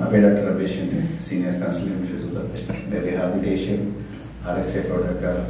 పేరు డాక్టర్ రమేష్ అండి senior consultant physiotherapist నేను రిహాబిలిటేషన్ ఆర్ఎస్ఏ ప్రోటోకాల్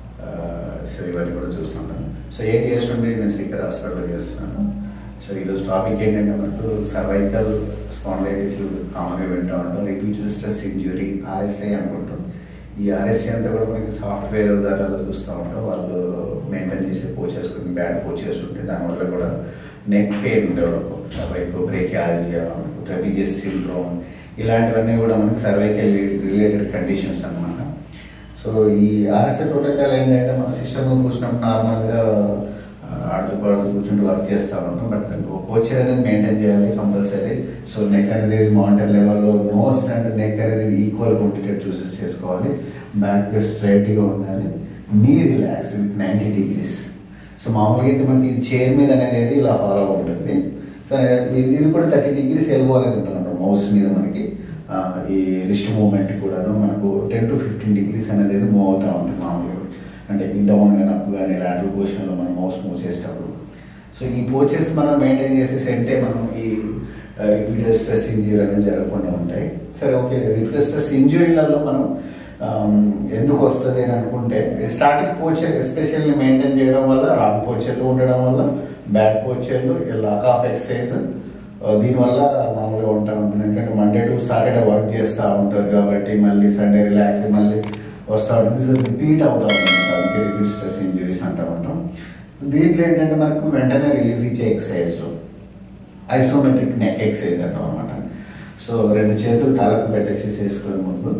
సో ఇవన్నీ కూడా చూస్తుంటాను సో ఎయిట్ ఇయర్స్ నుండి నేను శ్రీకర్ హాస్పిటల్లో చేస్తున్నాను సో ఈరోజు టాపిక్ ఏంటంటే మనకు సర్వైకల్ స్పాండైటిస్ కామన్గా వింటూ ఉంటాం రిపీటెడ్ స్ట్రెస్ ఇంజురీ ఆర్ఎస్ఐ అనుకుంటాం ఈ ఆర్ఎస్ఐ అంతా కూడా మనకి సాఫ్ట్వేర్ దాంట్లో చూస్తూ ఉంటాం వాళ్ళు మెయింటైన్ చేసే పోచెస్ కొన్ని బ్యాడ్ పోచెస్ ఉంటాయి దానివల్ల కూడా neck pain develop cervicobrachialgia trapezius syndrome ఇలాంటివన్నీ కూడా మనకి సర్వైకల్ రిలేటెడ్ కండిషన్స్ అన్నమాట సో ఈ ఆర్ఎస్ఐ ప్రోటోకాల్ ఏంటంటే మన సిస్టమ్ కూర్చున్నప్పుడు నార్మల్గా ఆడుతూ పాడుతూ కూర్చుంటూ వర్క్ చేస్తూ ఉంటాం బట్ పోచర్ అనేది మెయింటైన్ చేయాలి కంపల్సరీ సో నెక్ అనేది మౌంటైన్ లెవెల్లో నోస్ అండ్ నెక్ అనేది ఈక్వల్గా ఉండేటట్టు చూసేసి చేసుకోవాలి బ్యాక్ స్ట్రైట్గా ఉండాలి knee relax with ninety degrees so మామూలుగా అయితే మనకి ఇది చైర్ మీద అనేది ఇలా ఫాలో ఉంటుంది సరే ఇది ఇది కూడా థర్టీ డిగ్రీస్ ఎల్బో అనేది ఉంటుంది మౌస్ మీద మనకి ఆ, ఈ రిస్ట్ మూవ్మెంట్ కూడాను మనకు టెన్ టు ఫిఫ్టీన్ డిగ్రీస్ అనేది మూవ్ అవుతూ ఉంటుంది మామూలుగా అంటే ఈ డౌన్ కానీ అప్ కానీ లాటరల్ పొజిషన్లో మనం మౌస్ మూవ్ చేసేటప్పుడు సో ఈ పోచెస్ మనం మెయింటైన్ చేసేసి అంటే మనం ఈ రిపీటెడ్ స్ట్రెస్ ఇంజురీ అనేది జరగకుండా ఉంటాయి సరే ఓకే రిపీటెడ్ స్ట్రెస్ ఇంజురీలలో మనం ఆమ్, ఎందుకు వస్తుంది అని అనుకుంటే స్టార్టింగ్ పోచర్ ఎస్పెషల్లీ మెయింటైన్ చేయడం వల్ల రాంగ్ పోచర్లు ఉండడం వల్ల బ్యాడ్ పోచర్లు లాక్ ఆఫ్ ఎక్సర్సైజ్ దీనివల్ల మామూలుగా ఉంటా ఉంటుంది ఎందుకంటే మండే టు సాటర్డే వర్క్ చేస్తూ ఉంటారు కాబట్టి మళ్ళీ సండే రిలాక్స్ మళ్ళీ వస్తూ ఉంటుంది రిపీట్ అవుతూ ఉంటుంది అందుకే రిపీట్ స్ట్రెస్ ఇంజురీస్ అంటూ ఉంటాం దీంట్లో ఏంటంటే మనకు వెంటనే రిలీఫ్ ఇచ్చే ఎక్సర్సైజ్ ఐసోమెట్రిక్ నెక్ ఎక్సర్సైజ్ అంటాం అనమాట సో రెండు చేతులు తలకు పెట్టేసి చేసుకునే ముందు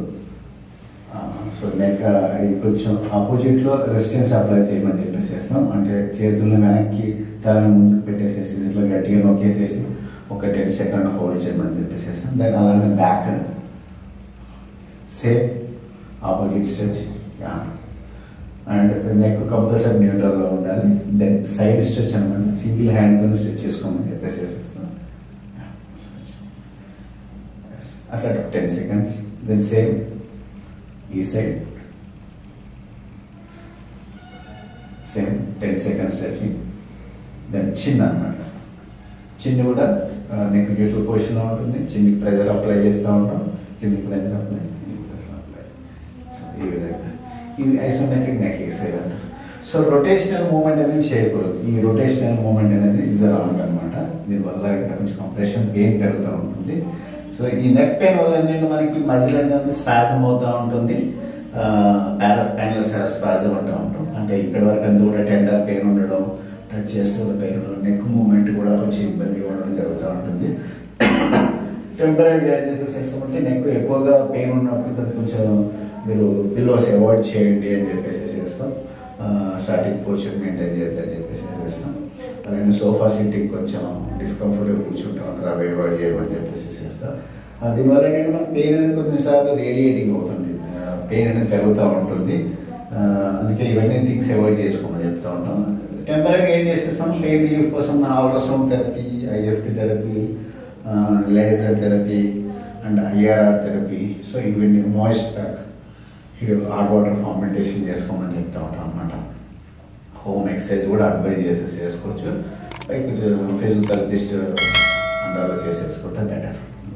ఆ, సో నెక్ ఇది కొంచెం ఆపోజిట్లో రెసిస్టెన్స్ అప్లై చేయమని చెప్పేసి చేస్తాం అంటే చేతులను వెనక్కి తలని ముందుకు పెట్టేసేసి ఇట్లా గట్టిగా నొక్కేసేసి ఒక టెన్ సెకండ్ హోల్డ్ చేయమని చెప్పేసి చేస్తాం దాని అలానే back same opposite stretch and neck compulsory న్యూట్రల్లో ఉండాలి దెన్ సైడ్ స్ట్రెచ్ అనమాట సింగిల్ హ్యాండ్తో స్ట్రెచ్ చేసుకోమని చెప్పేసి చేసేస్తాం అట్లా టెన్ సెకండ్స్ దెన్ సేమ్ ఈ side same ten seconds stretching then చిన్న అనమాట చిన్న కూడా నెక్ న్యూట్రల్ పొజిషన్లో ఉంటుంది చిన్నకి ప్రెజర్ అప్లై చేస్తూ ఉంటాం కిందికి ప్రెజర్ అప్లై అప్లై సో ఈ విధంగా ఇది ఐసోమెట్రిక్ నెక్ ఎక్సైజ్ అంట సో రొటేషనల్ మూమెంట్ అనేది చేయకూడదు ఈ రొటేషనల్ మూమెంట్ అనేది ఇజ్ రాంగ్ అనమాట దీనివల్ల ఇంకా కొంచెం కంప్రెషన్ పెయిన్ పెరుగుతూ ఉంటుంది సో ఈ నెక్ పెయిన్ వల్ల ఏంటంటే మనకి మజిల్ అనేది స్పాజమ్ అవుతూ ఉంటుంది పారాస్పానల్ స్పాజమ్ అంటూ ఉంటాం అంటే ఇప్పటి వరకు అంతా కూడా టెండర్ పెయిన్ ఉండడం టచ్ చేస్తూ పెయిన్ ఉండడం నెక్ మూమెంట్ కూడా కొంచెం ఇబ్బందిగా ఉండడం జరుగుతూ ఉంటుంది టెంపరీ ఏం చేసేసి చేస్తామంటే నెక్ ఎక్కువగా పెయిన్ ఉన్నప్పుడు కొంచెం కొంచెం మీరు పిల్లోస్ అవాయిడ్ చేయండి అని చెప్పేసి చేస్తాం స్టార్టింగ్ పోర్షన్ మెయింటైన్ చేద్దాం అని చెప్పేసి చేస్తాం అలాగే సోఫా సిట్టింగ్ కొంచెం డిస్కంఫర్ట్గా కూర్చుంటా ఉంటారు అవి అవాయిడ్ చేయమని చెప్పేసి చేస్తాం ఆ, దీనివల్ల ఏంటంటే మనకి పెయిన్ అనేది కొన్నిసార్లు రేడియేటింగ్ అవుతుంది పెయిన్ అనేది పెరుగుతూ ఉంటుంది ఆ, అందుకే ఇవన్నీ థింగ్స్ అవాయిడ్ చేసుకోమని చెప్తా ఉంటాం టెంపరీగా ఏం చేసేస్తాం పెయిన్ రిలీఫ్ కోసం ultrasound therapy IFT therapy laser therapy and IRR therapy so ఇవన్నీ మాయిస్ట్ ప్యాక్ ఇది హాట్ వాటర్ ఫార్మెంటేషన్ చేసుకోమని చెప్తా ఉంటాం అనమాట హోమ్ ఎక్సర్సైజ్ కూడా అడ్వైజ్ చేసేసి చేసుకోవచ్చు పైకి ఫిజియోథెరపిస్ట్ అండర్లో చేసేసుకుంటే బెటర్